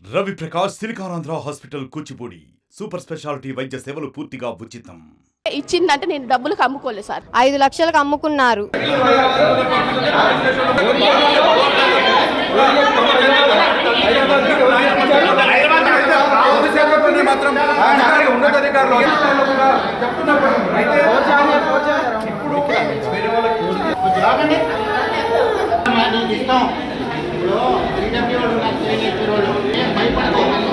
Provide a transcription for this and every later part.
Ravi Prakash SiliconAndhra hospital Kuchipudi super speciality వైద్య సేవలు పూర్తిగా ఉచితం ఇచ్చిందంటే నేను డబ్బులకు అమ్ముకోలేదు సార్ ఐదు లక్షలకు అమ్ముకున్నారు మాత్రం అధికారి ఉన్నతాధికారులు కూడా చెప్తున్నప్పుడు అయితే ఇప్పుడు నీకు ఇష్టం ఇప్పుడు త్రీడబ్ల్యూ వాళ్ళు నాకు చేయని వాళ్ళు ఏం భయపడతావు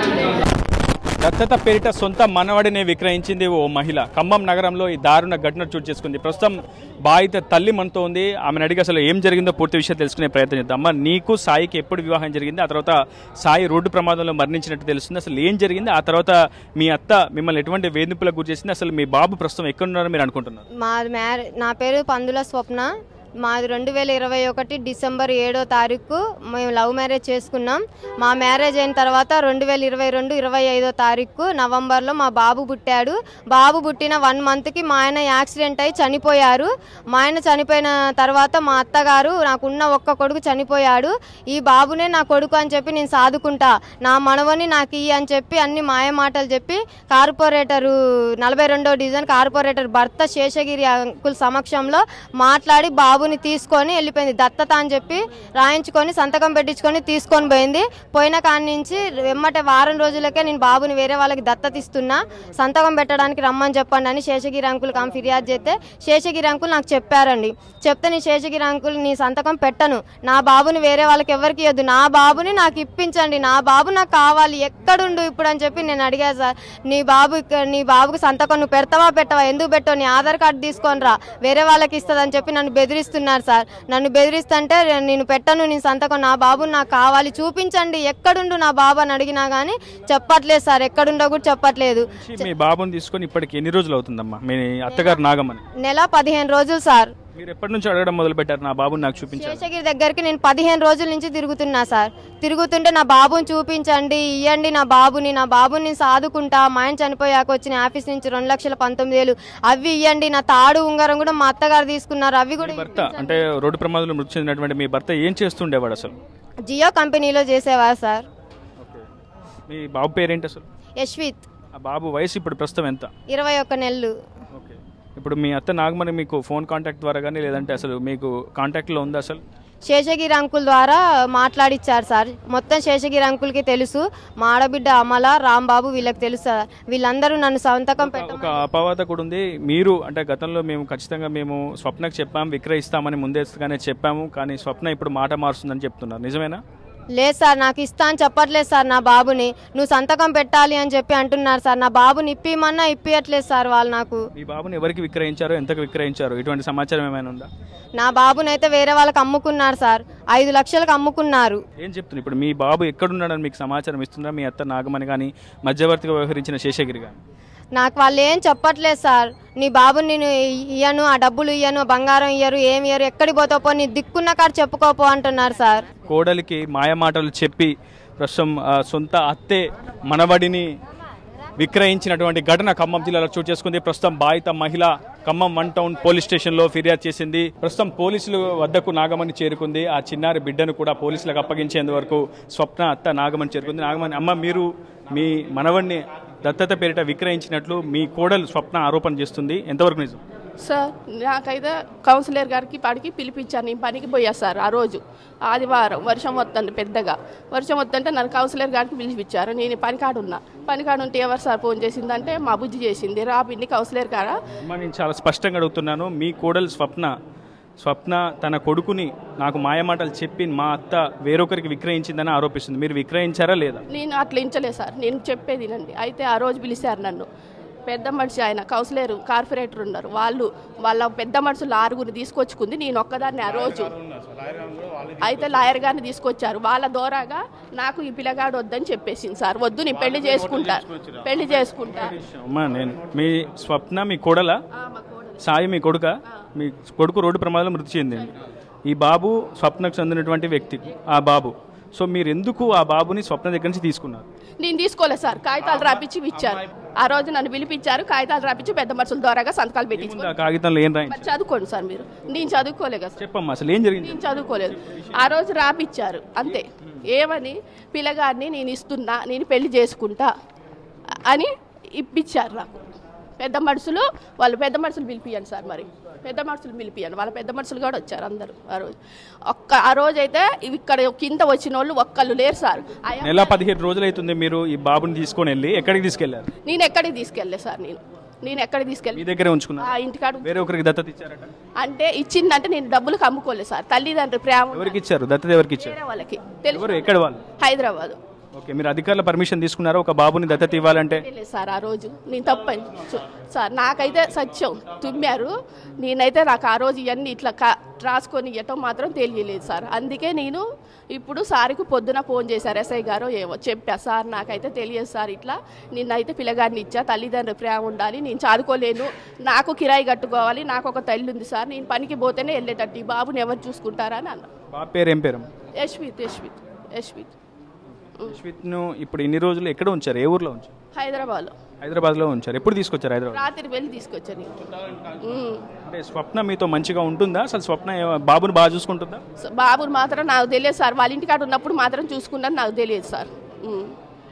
దత్తత పేరిట సొంత మనవడిని విక్రయించింది ఓ మహిళ ఖమ్మం నగరంలో ఈ దారుణ ఘటన చోటు చేసుకుంది ప్రస్తుతం బాధిత తల్లి మనతో ఉంది ఆమెను అడిగి అసలు ఏం జరిగిందో పూర్తి విషయం తెలుసుకునే ప్రయత్నం చేద్దాం అమ్మ నీకు సాయికి ఎప్పుడు వివాహం జరిగింది ఆ తర్వాత సాయి రోడ్డు ప్రమాదంలో మరణించినట్టు తెలుస్తుంది అసలు ఏం జరిగింది ఆ తర్వాత మీ అత్త మిమ్మల్ని ఎటువంటి వేధింపులకు గురి చేసింది అసలు మీ బాబు ప్రస్తుతం ఎక్కడున్నారో మీరు అనుకుంటున్నారు మా మ్యారే నా పేరు పందుల స్వప్న మాది రెండు వేల ఇరవై ఒకటి డిసెంబర్ ఏడో తారీఖు మేము లవ్ మ్యారేజ్ చేసుకున్నాం మా మ్యారేజ్ అయిన తర్వాత రెండు వేల ఇరవై రెండు ఇరవై ఐదో తారీఖు నవంబర్లో మా బాబు పుట్టాడు బాబు పుట్టిన వన్ మంత్కి మా ఆయన యాక్సిడెంట్ అయి చనిపోయారు మా ఆయన చనిపోయిన తర్వాత మా అత్తగారు నాకున్న ఒక్క కొడుకు చనిపోయాడు ఈ బాబునే నా కొడుకు అని చెప్పి నేను సాదుకుంటా నా మనవని నాకు ఇయ్యి అని చెప్పి అన్ని మాయ మాటలు చెప్పి కార్పొరేటరు నలభై రెండో డివిజన్ కార్పొరేటర్ భర్త శేషగిరి అంకుల్ సమక్షంలో మాట్లాడి బాబుని తీసుకొని వెళ్ళిపోయింది దత్తత అని చెప్పి రాయించుకొని సంతకం పెట్టించుకొని తీసుకొని పోయింది పోయిన కాడి నుంచి వెమ్మటే వారం రోజులకే నేను బాబుని వేరే వాళ్ళకి దత్తత ఇస్తున్నా సంతకం పెట్టడానికి రమ్మని చెప్పండి అని శేషగిరి అంకుల్ ఆమె ఫిర్యాదు చేస్తే శేషగిరి అంకుల్ నాకు చెప్పారండి చెప్తే నీ శేషగిరి అంకుల్ నీ సంతకం పెట్టను నా బాబుని వేరే వాళ్ళకి ఎవరికి ఇవ్వద్దు నా బాబుని నాకు ఇప్పించండి నా బాబు నాకు కావాలి ఎక్కడుండు ఇప్పుడు అని చెప్పి నేను అడిగా సార్ నీ బాబు ఇక్కడ నీ బాబుకి సంతకం నువ్వు పెడతావా పెట్టవా ఎందుకు పెట్టవు నీ ఆధార్ కార్డు తీసుకొని రా వేరే వాళ్ళకి ఇస్తుందని చెప్పి నన్ను బెదిరిస్తున్నారు సార్ నన్ను బెదిరిస్తుంటే నేను పెట్టను నీ సంతకం నా బాబు నాకు కావాలి చూపించండి ఎక్కడుండు నా బాబు అని అడిగినా కానీ చెప్పట్లేదు సార్ ఎక్కడుండో కూడా చెప్పట్లేదు మీ బాబుని తీసుకొని ఇప్పటికి ఎన్ని రోజులు అవుతుందమ్మా మీ అత్తగారు నాగమ్మని నెల పదిహేను రోజులు సార్ మీరు ఎప్పటి నుంచి అడగడం మొదలు పెట్టారు నా బాబుని నాకు చూపించారు శేషగిరి దగ్గరికి నేను పదిహేను రోజుల నుంచి తిరుగుతున్నా సార్ తిరుగుతుంటే నా బాబుని చూపించండి ఇవ్వండి నా బాబుని నా బాబుని నేను సాదుకుంటా మా ఆయన చనిపోయాక వచ్చిన ఆఫీస్ నుంచి రెండు లక్షల పంతొమ్మిది వేలు అవి ఇవ్వండి నా తాడు ఉంగరం కూడా మా అత్తగారు తీసుకున్నారు అవి కూడా భర్త అంటే రోడ్డు ప్రమాదంలో మృతి చెందినటువంటి మీ భర్త ఏం చేస్తుండేవాడు అసలు జియో కంపెనీలో చేసేవారు సార్ మీ బాబు పేరేంటి అసలు యశ్విత్ ఆ బాబు వయసు ఇప్పుడు ప్రస్తుతం ఎంత ఇరవై ఒక్క నెలలు ఓకే ఇప్పుడు మీ అత్త నాగమణి మీకు ఫోన్ కాంటాక్ట్ ద్వారా కానీ లేదంటే అసలు మీకు కాంటాక్ట్లో ఉందా అసలు శేషగిరి అంకుల్ ద్వారా మాట్లాడిచ్చారు సార్ మొత్తం శేషగిరి అంకుల్కి తెలుసు మా ఆడబిడ్డ అమల రాంబాబు వీళ్ళకి తెలుసు సార్ వీళ్ళందరూ నన్ను సంతకం పెట్ట ఒక అపవాద కూడా ఉంది మీరు అంటే గతంలో మేము ఖచ్చితంగా మేము స్వప్నకు చెప్పాము విక్రయిస్తామని ముందేగానే చెప్పాము కానీ స్వప్న ఇప్పుడు మాట మారుస్తుందని చెప్తున్నారు నిజమేనా లేదు సార్ నాకు ఇస్తా అని చెప్పట్లేదు సార్ నా బాబుని నువ్వు సంతకం పెట్టాలి అని చెప్పి అంటున్నారు సార్ నా బాబుని ఇప్పిమన్నా ఇప్పియట్లేదు సార్ వాళ్ళు నాకు మీ బాబుని ఎవరికి విక్రయించారో ఎంతకు విక్రయించారో ఇటువంటి సమాచారం ఏమైనా ఉందా నా బాబుని అయితే వేరే వాళ్ళకి అమ్ముకున్నారు సార్ ఐదు లక్షలకు అమ్ముకున్నారు ఏం చెప్తున్నారు ఇప్పుడు మీ బాబు ఎక్కడున్నాడని మీకు సమాచారం ఇస్తుందా మీ అత్త నాగమణి కానీ మధ్యవర్తిగా వ్యవహరించిన శేషగిరి కానీ నాకు వాళ్ళు ఏం చెప్పట్లేదు సార్ నీ బాబుని నేను ఇయ్యను ఆ డబ్బులు ఇయ్యను బంగారం ఇయ్యరు ఏమి ఇయ్యరు ఎక్కడికి పోతావు పో నీ దిక్కున్న కాడ చెప్పుకోపో అంటున్నారు సార్ కోడలికి మాయమాటలు చెప్పి ప్రస్తుతం ఆ, సొంత అత్తే మనవడిని విక్రయించినటువంటి ఘటన ఖమ్మం జిల్లాలో చోటు చేసుకుంది ప్రస్తుతం బాధిత మహిళ ఖమ్మం వన్ టౌన్ పోలీస్ స్టేషన్లో ఫిర్యాదు చేసింది ప్రస్తుతం పోలీసులు వద్దకు నాగమణి చేరుకుంది ఆ చిన్నారి బిడ్డను కూడా పోలీసులకు అప్పగించేందు వరకు స్వప్న అత్త నాగమణి చేరుకుంది నాగమణి అమ్మ మీరు మీ మనవడిని దత్తత పేరిట విక్రయించినట్లు మీ కోడలు స్వప్న ఆరోపణ చేస్తుంది ఎంతవరకు నిజం సార్ నాకైతే కౌన్సిలర్ గారికి పాడికి పిలిపించాను నేను పనికి పోయా సార్ ఆ రోజు ఆదివారం వర్షం వస్తుంది పెద్దగా వర్షం వస్తుంటే నన్ను కౌన్సిలర్ గారికి పిలిపించారు నేను పనికాడు ఉన్నా పనికాడు ఉంటే ఎవరు సార్ ఫోన్ చేసిందంటే మా బుజ్జి చేసింది రా పిన్ని కౌన్సిలర్ గారా అమ్మ నేను చాలా స్పష్టంగా అడుగుతున్నాను మీ కోడలు స్వప్న స్వప్న తన కొడుకుని నాకు మాయమాటలు చెప్పి మా అత్త వేరొకరికి విక్రయించిందని ఆరోపిస్తుంది మీరు విక్రయించారా లేదా నేను అట్లా ఇంచలే సార్ నేను చెప్పేది నండి అయితే ఆ రోజు పిలిచారు నన్ను పెద్ద మనిషి ఆయన కౌన్సిలర్ కార్పొరేటర్ ఉన్నారు వాళ్ళు వాళ్ళ పెద్ద మనుషులు ఆరుగురు తీసుకొచ్చుకుంది నేను ఒక్కదాన్ని ఆ రోజు అయితే లాయర్ గారిని తీసుకొచ్చారు వాళ్ళ దూరాగా నాకు ఈ పిల్లగాడు వద్దని చెప్పేసింది సార్ వద్దు నేను పెళ్లి చేసుకుంటా పెళ్లి చేసుకుంటా అమ్మా నేను మీ స్వప్న మీ కోడల సాయి మీ కొడుక మీ కొడుకు రోడ్డు ప్రమాదంలో మృతి చెందింది ఈ బాబు స్వప్నకు చెందినటువంటి వ్యక్తి ఆ బాబు సో మీరు ఎందుకు ఆ బాబుని స్వప్న దగ్గర నుంచి తీసుకున్నారు నేను తీసుకోలేదు సార్ కాగితాలు రాపించి ఇచ్చారు ఆ రోజు నన్ను పిలిపించారు కాగితాలు రాపించి పెద్ద మనుషుల ద్వారాగా సంతకాలు ముందు పెట్టించుకుని ఆ కాగితంలో ఏం రాయించారు మరి చదువుకోండి సార్ మీరు నేను చదువుకోలే కదా సార్ చెప్పమ్మా అసలు ఏం జరిగింది నేను చదువుకోలేదు ఆ రోజు రాపిచ్చారు అంతే ఏమని పిల్లగాడిని నేను ఇస్తున్నా నేను పెళ్లి చేసుకుంటా అని ఇప్పించారు నాకు పెద్ద మనుషులు వాళ్ళు పెద్ద మనుషులు పిలిపియండి సార్ మరి పెద్ద మనుషులు పిలిపియండి వాళ్ళ పెద్ద మనుషులు కూడా వచ్చారు అందరూ ఆ రోజు ఒక్క ఆ రోజు అయితే ఇవి ఇక్కడ కింద వచ్చిన వాళ్ళు ఒక్కళ్ళు లేరు సార్ ఆ యమ్మ- నెల పదిహేడు రోజులైతుంది మీరు ఈ బాబుని తీసుకొని వెళ్ళి ఎక్కడికి తీసుకెళ్లారు నేను ఎక్కడికి తీసుకెళ్ళలే సార్ నేను నేను ఎక్కడికి తీసుకెళ్ళి మీ దగ్గరే ఉంచుకున్నారు ఆ ఇంటికాడ వేరే ఒకరికి దత్తత ఇచ్చారట అంటే ఇచ్చిందంటే నేను డబ్బులకు అమ్ముకోలేదు సార్ తల్లిదండ్రులు ప్రేమ ఎవరికి ఇచ్చారు దత్తత ఎవరికి ఇచ్చారు వేరే వాళ్ళకి ఎవరు తెలుసు ఎక్కడ వాళ్ళు హైదరాబాద్ ఓకే మీరు అధికారుల పర్మిషన్ తీసుకున్నారా ఒక బాబుని దత్తత ఇవ్వాలంటే లేదు సార్ ఆ రోజు నేను తప్పని చు- సార్ నాకైతే సత్యం తుమ్మారు నేనైతే నాకు ఆ రోజు ఇవన్నీ ఇట్లా కా రాసుకొని ఇవ్వటం మాత్రం తెలియలేదు సార్ అందుకే నేను ఇప్పుడు సార్కి పొద్దున ఫోన్ చేశారు ఎస్ఐ గారు ఏమో చెప్పా సార్ నాకైతే తెలియదు సార్ ఇట్లా నిన్నైతే పిల్లగాడిని ఇచ్చా తల్లిదండ్రులు ప్రేమ ఉండాలి నేను చదువుకోలేను నాకు కిరాయి కట్టుకోవాలి నాకు ఒక తల్లి ఉంది సార్ నేను పనికి పోతేనే వెళ్ళేటట్టు ఈ బాబుని ఎవరు చూసుకుంటారా అని అన్నా బాబు పేరు ఏం పేరు యశ్విత్ యశ్విత్ యశ్విత్ యశ్విత్ను ఇప్పుడు ఇన్ని రోజులు ఎక్కడ ఉంచారు ఏ ఊర్లో ఉంచారు హైదరాబాద్లో హైదరాబాద్లో ఉంచారు ఎప్పుడు తీసుకొచ్చారు హైదరాబాద్ రాత్రి వెళ్ళి తీసుకొచ్చాను ఉమ్. అంటే స్వప్న మీతో మంచిగా ఉంటుందా అసలు స్వప్న ఏ- బాబుని బాగా చూసుకుంటుందా సో బాబుని మాత్రం నాకు తెలియదు సార్ వాళ్ళ ఇంటికాడ ఉన్నప్పుడు మాత్రం చూసుకున్నాను నాకు తెలియదు సార్ ఉమ్.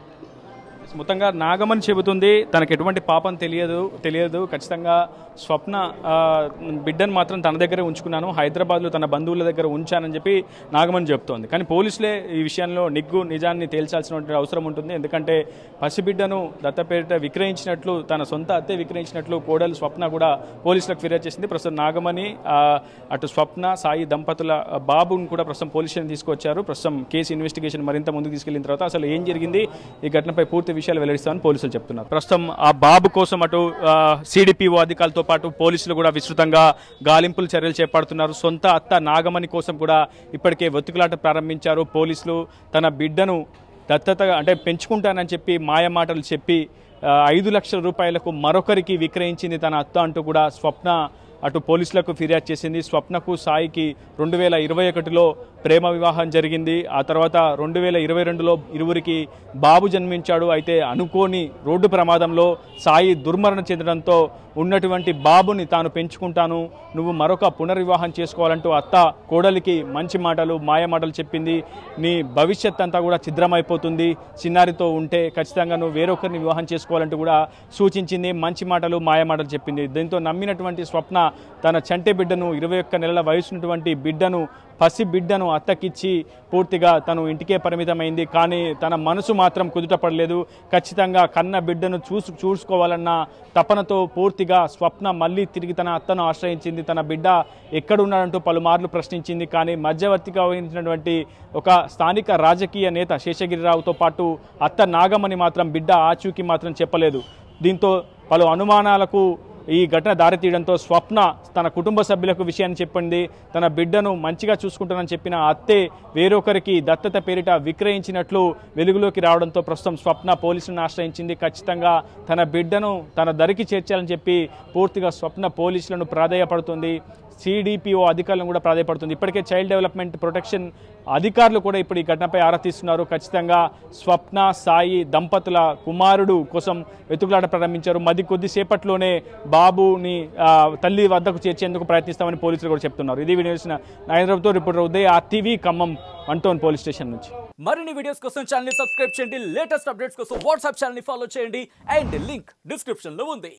మొత్తంగా నాగమని చెబుతుంది తనకు ఎటువంటి పాపం తెలియదు తెలియదు ఖచ్చితంగా స్వప్న ఆ, బిడ్డను మాత్రం తన దగ్గరే ఉంచుకున్నాను హైదరాబాద్లో తన బంధువుల దగ్గర ఉంచానని చెప్పి నాగమని చెప్తోంది కానీ పోలీసులే ఈ విషయంలో నిగ్గు నిజాన్ని తేల్చాల్సినటువంటి అవసరం ఉంటుంది ఎందుకంటే పసిబిడ్డను దత్తపేట విక్రయించినట్లు తన సొంత అత్తే విక్రయించినట్లు కోడలు స్వప్న కూడా పోలీసులకు ఫిర్యాదు చేసింది ప్రస్తుతం నాగమణి ఆ, అటు స్వప్న సాయి దంపతుల బాబుని కూడా ప్రస్తుతం పోలీస్ స్టేషన్ తీసుకొచ్చారు ప్రస్తుతం కేసు ఇన్వెస్టిగేషన్ మరింత ముందుకు తీసుకెళ్లిన తర్వాత అసలు ఏం జరిగింది ఈ ఘటనపై పూర్తి విషయాలు వెల్లడిస్తామని పోలీసులు చెప్తున్నారు ప్రస్తుతం ఆ బాబు కోసం అటు సిడిపిఓ అధికారులతో పాటు పోలీసులు కూడా విస్తృతంగా గాలింపులు చర్యలు చేపడుతున్నారు సొంత అత్త నాగమణి కోసం కూడా ఇప్పటికే వెతుకులాట ప్రారంభించారు పోలీసులు తన బిడ్డను దత్తత అంటే పెంచుకుంటానని చెప్పి మాయ మాటలు చెప్పి ఆ, ఐదు లక్షల రూపాయలకు మరొకరికి విక్రయించింది తన అత్త అంటూ కూడా స్వప్న అటు పోలీసులకు ఫిర్యాదు చేసింది స్వప్నకు సాయికి రెండు వేల ఇరవై ఒకటిలో ప్రేమ వివాహం జరిగింది ఆ తర్వాత రెండు వేల ఇరవై రెండులో ఇరువురికి బాబు జన్మించాడు అయితే అనుకోని రోడ్డు ప్రమాదంలో సాయి దుర్మరణ చెందడంతో ఉన్నటువంటి బాబుని తాను పెంచుకుంటాను నువ్వు మరొక పునర్వివాహం చేసుకోవాలంటూ అత్త కోడలికి మంచి మాటలు మాయ మాటలు చెప్పింది నీ భవిష్యత్ అంతా కూడా ఛిద్రమైపోతుంది చిన్నారితో ఉంటే ఖచ్చితంగా నువ్వు వేరొకరిని వివాహం చేసుకోవాలంటూ కూడా సూచించింది మంచి మాటలు మాయ మాటలు చెప్పింది దీంతో నమ్మినటువంటి స్వప్న తన చంటి బిడ్డను ఇరవై ఒక్క నెలల వయసున్నటువంటి బిడ్డను పసి బిడ్డను అత్తకిచ్చి పూర్తిగా తను ఇంటికే పరిమితమైంది కానీ తన మనసు మాత్రం కుదుటపడలేదు ఖచ్చితంగా కన్న బిడ్డను చూసు చూసుకోవాలన్న తపనతో పూర్తిగా స్వప్న మళ్ళీ తిరిగి తన అత్తను ఆశ్రయించింది తన బిడ్డ ఎక్కడున్నాడంటూ పలుమార్లు ప్రశ్నించింది కానీ మధ్యవర్తిగా వహించినటువంటి ఒక స్థానిక రాజకీయ నేత శేషగిరిరావుతో పాటు అత్త నాగమణి మాత్రం బిడ్డ ఆచూకీ మాత్రం చెప్పలేదు దీంతో పలు అనుమానాలకు ఈ ఘటన దారితీయడంతో స్వప్న తన కుటుంబ సభ్యులకు విషయాన్ని చెప్పింది తన బిడ్డను మంచిగా చూసుకుంటానని చెప్పిన అత్తే వేరొకరికి దత్తత పేరిట విక్రయించినట్లు వెలుగులోకి రావడంతో ప్రస్తుతం స్వప్న పోలీసులను ఆశ్రయించింది ఖచ్చితంగా తన బిడ్డను తన దరికి చేర్చాలని చెప్పి పూర్తిగా స్వప్న పోలీసులను ప్రాధేయపడుతుంది సిడిపిఓ అధికారులను కూడా ప్రాధాయపడుతుంది ఇప్పటికే చైల్డ్ డెవలప్మెంట్ ప్రొటెక్షన్ అధికారులు కూడా ఇప్పుడు ఈ ఘటనపై ఆరా తీస్తున్నారు ఖచ్చితంగా స్వప్న సాయి దంపతుల కుమారుడు కోసం వెతుకులాట ప్రారంభించారు మది కొద్దిసేపట్లోనే బాబుని ఆ, తల్లి వద్దకు చేర్చేందుకు ప్రయత్నిస్తామని పోలీసులు కూడా చెప్తున్నారు ఇది వీడియో హైదరాబాద్తో reporter Uday RTV Khammam one town police station నుంచి మరిన్ని వీడియోస్ కోసం ఛానల్ సబ్స్క్రైబ్ చేయండి లేటెస్ట్ అప్డేట్స్ కోసం వాట్సాప్ ఛానల్ ఫాలో చేయండి అండ్ లింక్ డిస్క్రిప్షన్ లో ఉంది